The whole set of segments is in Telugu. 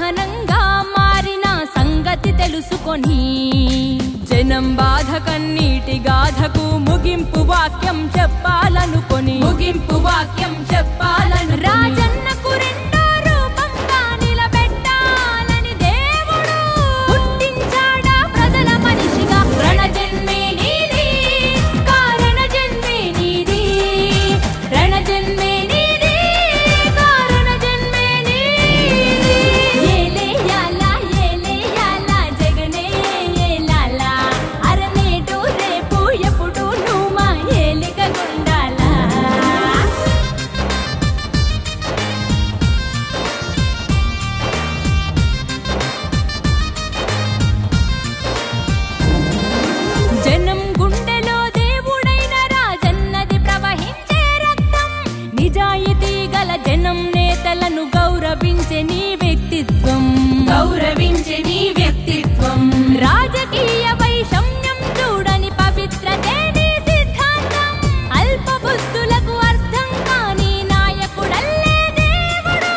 శ్మశానంగా మారిన సంగతి తెలుసుకొని జనం బాధ కన్నీటి గాథకు ముగింపు వాక్యం చెప్పాలనుకొని ముగింపు వాక్యం చెప్పాలను రాజన్నకు రెండో రూపంగా నిలబెట్టాలని దేవుడు పుట్టించాడా ప్రజల మనిషిగా రణజన్మే నీది కారణ జన్మే నీది రణజన్మే నీది కారణ జన్మే నీది ఏలేయాలా ఏలేయాలా జగనే ఏలాలా అరనేటు రేపు ఎప్పుడు నువ్వు మా ఏలిక గుండాలా జనం గుండెలో దేవుడైన రాజన్నది ప్రవహించే రక్తం నిజాయితీ గల జనం నేతలను గౌరవించే నీ వ్యక్తిత్వం గౌరవించే నీ వ్యక్తిత్వం రాజకీయ వైషమ్యం చూడని పవిత్రతే నీ సిద్ధాంతం అల్ప బుద్ధులకు అర్థం కాని నాయకుడల్లే దేవుడు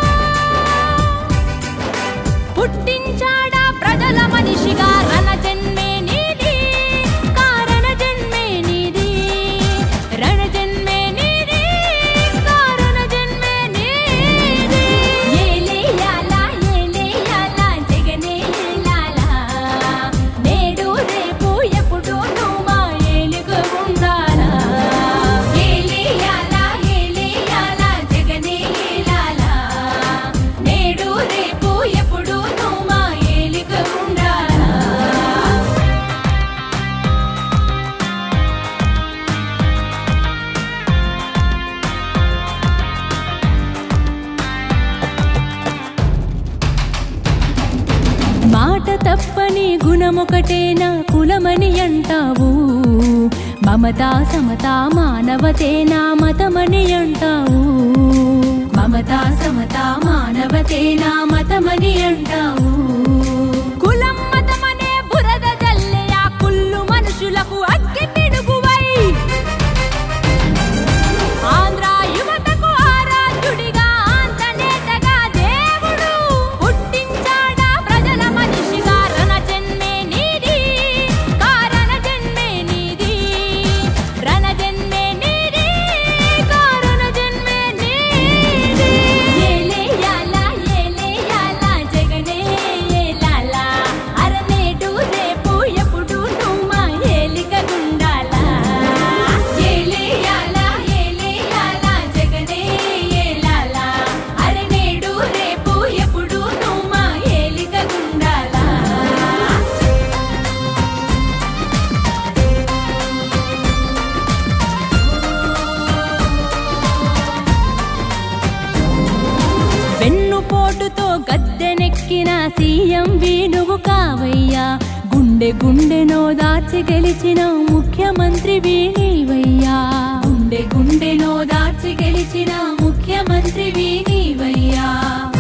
పుట్టించాడా ప్రజల మనిషిగా రణ జన్మే నీది కారణ జన్మే నీది రణ జన్మే నీది కారణ జన్మే నీది ఏలేయాలా ఏలేయాలా జగనే ఏలాలా నేడు రేపు ఎప్పుడు నువ్వు మా ఏలుగు ఉండాలా ఏలేయాలా ఏలేయాలా జగనే ఏలాలా నేడు రేపు ఎప్పుడు నువ్వు మా ఏలుగు ఉండాలా మాట తప్పని గుణమొకటేనా కులమని అంటావు మమతా సమతా మానవతేనా మతమని అంటావు మమతా సమతా మానవతేనా మతమని అంటావు కులం మతమనే బురద జల్లే ఆ కుళ్ళు మనుషులకు అగ్గి పిడుగువై ఆంధ్ర యువతకు ఆరాధ్యుడిగా ఆంతనేతగా దేవుడు పుట్టించాడా ప్రజల మనిషిగా రణ జన్మే నీది కారణ జన్మే నీది రణ జన్మే నీది కారణ జన్మే నీది ఏలేయాలా ఏలేయాలా జగనే ఏలాలా అరనేటు రేపు ఎప్పుడు నువ్వు మా ఏలిక గుండాలా ఏలేయాలా ఏలేయాలా జగనే ఏలాలా అరనేడు రేపు ఎప్పుడు నువ్వు మా ఏలిక గుండాలా వెన్నుపోటుతో గద్దెనెక్కిన సీఎం వీణువు కావయ్యా గుండె గుండెనో దాచి గెలిచిన ముఖ్యమంత్రి వీణీవయ్యా గుండె గుండెనో దాచి గెలిచిన ముఖ్యమంత్రి వీణీవయ్యా